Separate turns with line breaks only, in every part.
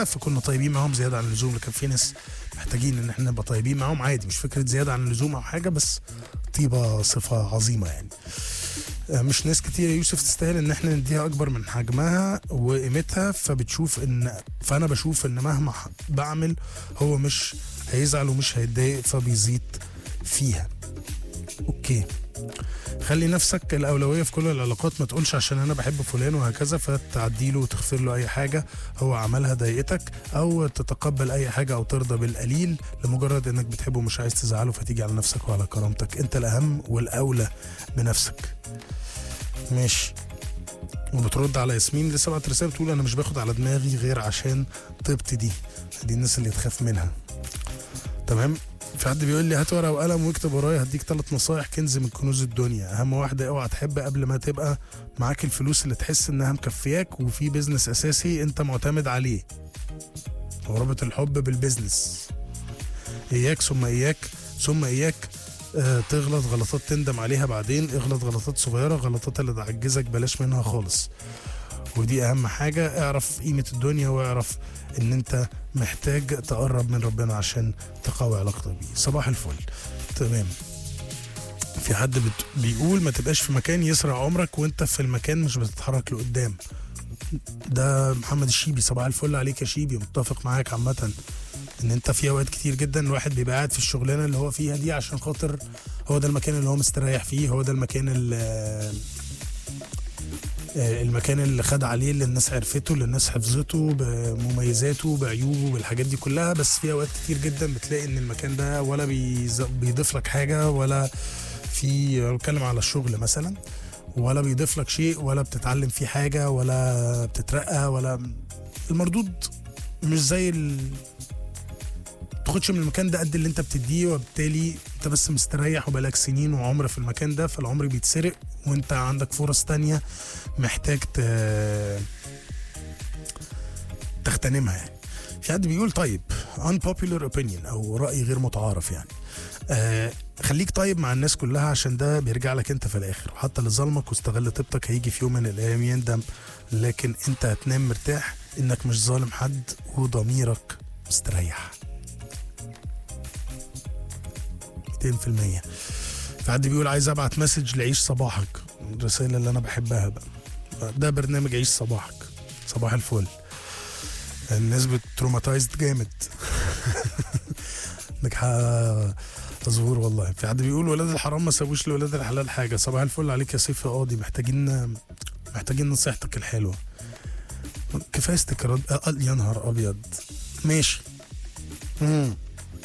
وكده فكنا طيبين معاهم زياده عن اللزوم لكن في ناس محتاجين ان احنا نبقى طيبين معاهم عادي مش فكره زياده عن اللزوم او حاجه بس طيبه صفه عظيمه يعني آه، مش ناس كتير يا يوسف تستاهل ان احنا نديها اكبر من حجمها وقيمتها فبتشوف ان فانا بشوف ان مهما ح- بعمل هو مش هيزعل ومش هيتضايق فبيزيد فيها اوكي خلي نفسك الاولويه في كل العلاقات ما تقولش عشان انا بحب فلان وهكذا فتعدي له وتغفر له اي حاجه هو عملها ضايقتك او تتقبل اي حاجه او ترضى بالقليل لمجرد انك بتحبه ومش عايز تزعله فتيجي على نفسك وعلى كرامتك انت الاهم والاولى بنفسك ماشي وبترد على ياسمين لسه بعت رساله بتقول انا مش باخد على دماغي غير عشان طيبتي دي دي الناس اللي تخاف منها تمام في حد بيقول لي هات ورقه وقلم واكتب ورايا هديك ثلاث نصايح كنز من كنوز الدنيا اهم واحده اوعى تحب قبل ما تبقى معاك الفلوس اللي تحس انها مكفياك وفي بيزنس اساسي انت معتمد عليه وربط الحب بالبيزنس اياك ثم اياك ثم اياك آه تغلط غلطات تندم عليها بعدين اغلط غلطات صغيره غلطات اللي تعجزك بلاش منها خالص ودي اهم حاجه اعرف قيمه الدنيا واعرف ان انت محتاج تقرب من ربنا عشان تقوي علاقتك بيه صباح الفل تمام في حد بت... بيقول ما تبقاش في مكان يسرق عمرك وانت في المكان مش بتتحرك لقدام ده محمد الشيبي صباح الفل عليك يا شيبي متفق معاك عامة ان انت في اوقات كتير جدا الواحد بيبقى قاعد في الشغلانه اللي هو فيها دي عشان خاطر هو ده المكان اللي هو مستريح فيه هو ده المكان اللي آه، المكان اللي خد عليه اللي الناس عرفته اللي الناس حفظته بمميزاته بعيوبه بالحاجات دي كلها بس في اوقات كتير جدا بتلاقي ان المكان ده ولا بيز- بيضيف لك حاجه ولا في بتكلم على الشغل مثلا ولا بيضيف لك شيء ولا بتتعلم فيه حاجه ولا بتترقى ولا المردود مش زي ال... تاخدش من المكان ده قد اللي انت بتديه وبالتالي انت بس مستريح وبقالك سنين وعمر في المكان ده فالعمر بيتسرق وانت عندك فرص تانية محتاج ت... تغتنمها يعني في حد بيقول طيب unpopular opinion او رأي غير متعارف يعني آه خليك طيب مع الناس كلها عشان ده بيرجع لك انت في الاخر وحتى اللي ظلمك واستغل طيبتك هيجي في يوم من الايام يندم لكن انت هتنام مرتاح انك مش ظالم حد وضميرك مستريح 200% في حد بيقول عايز ابعت مسج لعيش صباحك الرسائل اللي انا بحبها بقى ده برنامج عيش صباحك صباح الفل الناس بتروماتايزد جامد انك ظهور والله في حد بيقول ولاد الحرام ما سابوش لولاد الحلال حاجه صباح الفل عليك يا سيف يا قاضي محتاجين محتاجين نصيحتك الحلوه كفايه استكراد أقل يا نهار ابيض ماشي مم.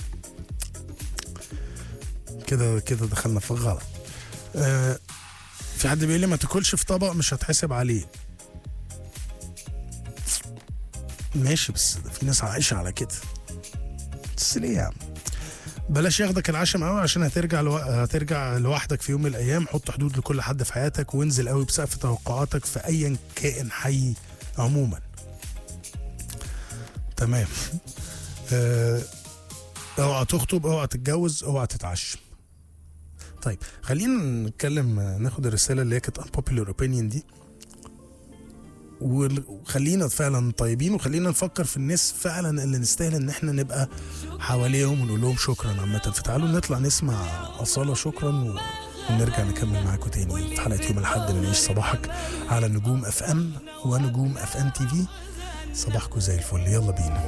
كده كده دخلنا في الغلط آه في حد بيقول لي ما تاكلش في طبق مش هتحاسب عليه ماشي بس ده في ناس عايشه على كده بس ليه يا عم بلاش ياخدك العشم قوي عشان هترجع لو... هترجع لوحدك في يوم من الايام حط حدود لكل حد في حياتك وانزل قوي بسقف توقعاتك في ايا كائن حي عموما تمام آه، اوعى تخطب اوعى تتجوز اوعى تتعشم طيب خلينا نتكلم آه، ناخد الرساله اللي هي كانت unpopular opinion دي وال- وخلينا فعلا طيبين وخلينا نفكر في الناس فعلا اللي نستاهل ان احنا نبقى حواليهم ونقول لهم شكرا عامه فتعالوا نطلع نسمع اصاله شكرا و... ونرجع نكمل معاكم تاني في حلقه يوم الاحد من عيش صباحك على نجوم اف ام ونجوم اف ام تي في صباحكم زي الفل يلا بينا